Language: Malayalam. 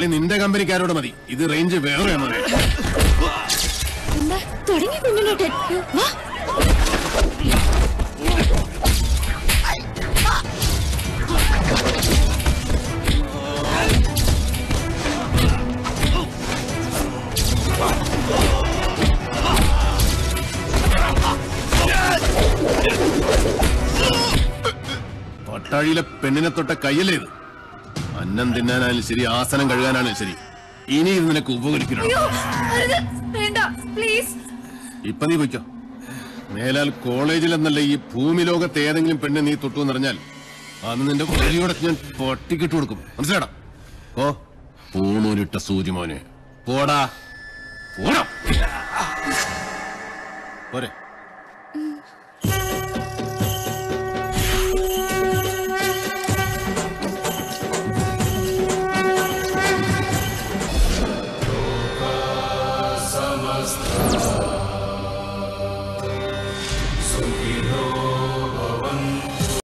കളി നിന്റെ കമ്പനിക്കാരോട് മതി ഇത് റേഞ്ച് വേറെ മോനെ എന്താ തുടങ്ങി കുഞ്ഞിനോട്ട് വാ പട്ടാഴിയിലെ പെണ്ണിനെ തൊട്ട കയ്യല്ലേ ഇത് അന്നം തിന്നാനായാലും ശരി ആസനം കഴുകാനാണെങ്കിലും ശരി ഇനി ഇത് നിനക്ക് ഉപകരിക്കണം അയ്യോ അരുത് വേണ്ട പ്ലീസ് ഇപ്പൊ നീ പൊയ്ക്കോ മേലാൽ കോളേജിൽ എന്നല്ല ഈ ഭൂമി ലോകത്ത് ഏതെങ്കിലും പെണ്ണ് നീ തൊട്ടു എന്നറിഞ്ഞാൽ അന്ന് നിന്റെ കൊടിയോടെ ഞാൻ പൊട്ടിക്കിട്ട് കൊടുക്കും മനസ്സിലാടാ ഓ പൂണൂരിട്ട സൂര്യമോനെ പോടാ പോടാ പോരെ Sukhino